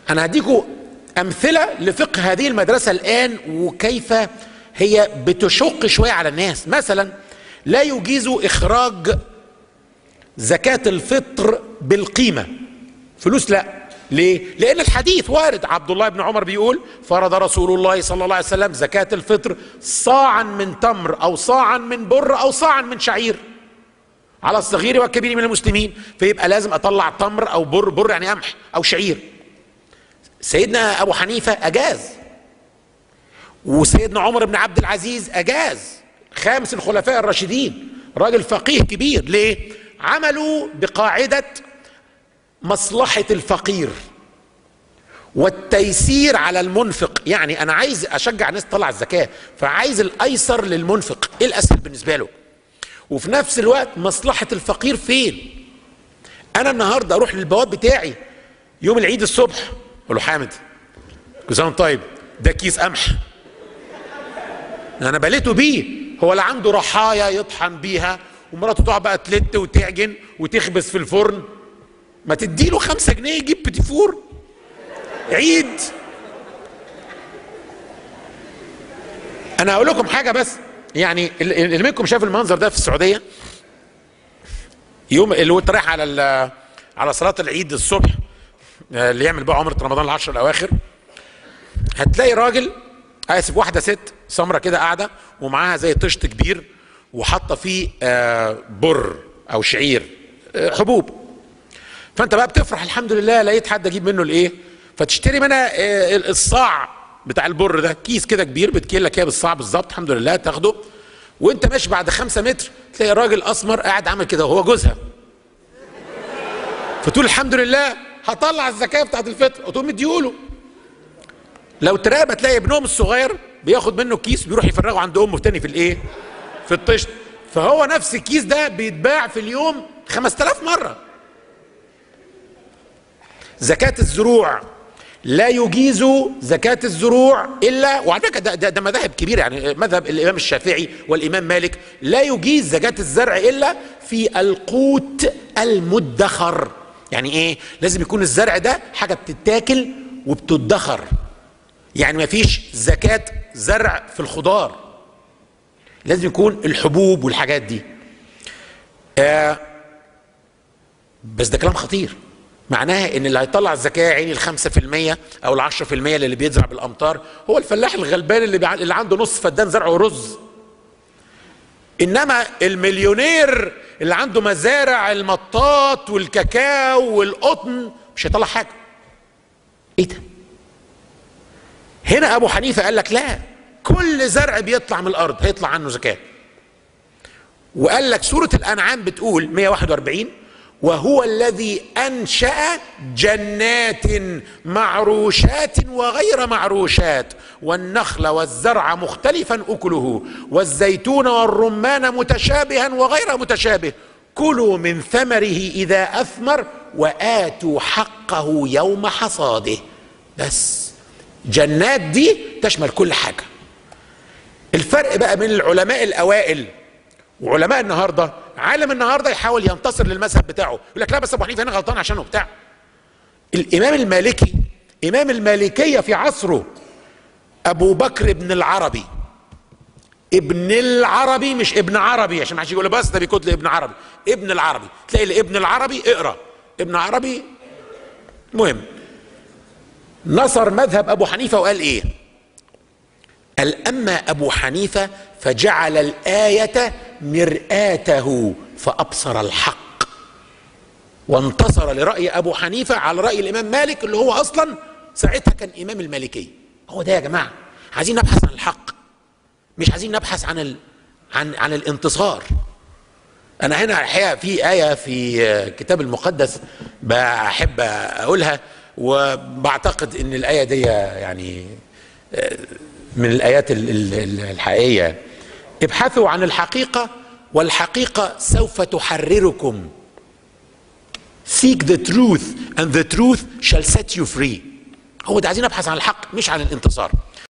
انا هديكم امثله لفقه هذه المدرسه الان وكيف هي بتشق شويه على الناس مثلا لا يجيز اخراج زكاه الفطر بالقيمه فلوس لا ليه؟ لأن الحديث وارد عبد الله بن عمر بيقول فرض رسول الله صلى الله عليه وسلم زكاة الفطر صاعا من تمر أو صاعا من بر أو صاعا من شعير على الصغير والكبير من المسلمين فيبقى لازم أطلع تمر أو بر بر يعني قمح أو شعير سيدنا أبو حنيفة أجاز وسيدنا عمر بن عبد العزيز أجاز خامس الخلفاء الراشدين راجل فقيه كبير ليه؟ عملوا بقاعدة مصلحة الفقير والتيسير على المنفق يعني انا عايز اشجع الناس تطلع الزكاة فعايز الايسر للمنفق ايه الاسهل بالنسبة له وفي نفس الوقت مصلحة الفقير فين انا النهاردة اروح للبواب بتاعي يوم العيد الصبح اقول له حامد كل سنة طيب ده كيس قمح انا بليته بيه هو لا عنده رحايا يطحن بيها ومراته تقعد بقى تلت وتعجن وتخبز في الفرن ما تديله خمسة جنيه يجيب بيتي فور عيد انا هقول لكم حاجه بس يعني اللي منكم شاف المنظر ده في السعوديه يوم اللي هو رايح على على صلاه العيد الصبح اللي يعمل بقى عمره رمضان العشر الاواخر هتلاقي راجل اسف واحده ست سمره كده قاعده ومعاها زي طشت كبير وحاطه فيه بر او شعير حبوب فانت بقى بتفرح الحمد لله لقيت حد اجيب منه الايه فتشتري منها الصاع بتاع البر ده كيس كده كبير بتكيل لك بالصاع بالظبط الحمد لله تاخده وانت ماشي بعد خمسة متر تلاقي راجل اسمر قاعد عامل كده وهو جوزها فتقول الحمد لله هطلع الزكاه بتاعت الفطر وتقوم مديوله لو تراقب تلاقي ابنهم الصغير بياخد منه كيس بيروح يفرغه عند امه تاني في الايه في الطشت فهو نفس الكيس ده بيتباع في اليوم 5000 مره زكاة الزروع لا يجيز زكاة الزروع إلا وعلى فكرة ده, ده, ده مذاهب كبيرة يعني مذهب الإمام الشافعي والإمام مالك لا يجيز زكاة الزرع إلا في القوت المدخر يعني إيه؟ لازم يكون الزرع ده حاجة بتتاكل وبتدخر يعني ما فيش زكاة زرع في الخضار لازم يكون الحبوب والحاجات دي آه بس ده كلام خطير معناها ان اللي هيطلع الزكاه عيني الخمسة في المية او العشرة في المية اللي بيزرع بالامطار هو الفلاح الغلبان اللي, بيع... اللي عنده نص فدان زرع ورز انما المليونير اللي عنده مزارع المطاط والكاكاو والقطن مش هيطلع حاجه ايه ده هنا ابو حنيفه قال لك لا كل زرع بيطلع من الارض هيطلع عنه زكاه وقال لك سوره الانعام بتقول 141 وهو الذي انشا جنات معروشات وغير معروشات والنخل والزرع مختلفا اكله والزيتون والرمان متشابها وغير متشابه كلوا من ثمره اذا اثمر واتوا حقه يوم حصاده بس جنات دي تشمل كل حاجه الفرق بقى بين العلماء الاوائل وعلماء النهارده عالم النهارده يحاول ينتصر للمذهب بتاعه يقول لك لا بس ابو حنيفه هنا غلطان عشانه بتاع الامام المالكي امام المالكيه في عصره ابو بكر ابن العربي ابن العربي مش ابن عربي عشان ما حدش يقول بس ده بيكتب ابن عربي ابن العربي تلاقي ابن العربي اقرا ابن عربي مهم نصر مذهب ابو حنيفه وقال ايه قال اما ابو حنيفه فجعل الايه مرآته فابصر الحق وانتصر لراي ابو حنيفه على راي الامام مالك اللي هو اصلا ساعتها كان امام المالكيه هو ده يا جماعه عايزين نبحث عن الحق مش عايزين نبحث عن ال... عن عن الانتصار انا هنا الحقيقه في ايه في كتاب المقدس بحب اقولها وبعتقد ان الايه دي يعني من الايات الحقيقيه ابحثوا عن الحقيقه والحقيقه سوف تحرركم seek the truth and the truth shall set you free هو ده عايزين نبحث عن الحق مش عن الانتصار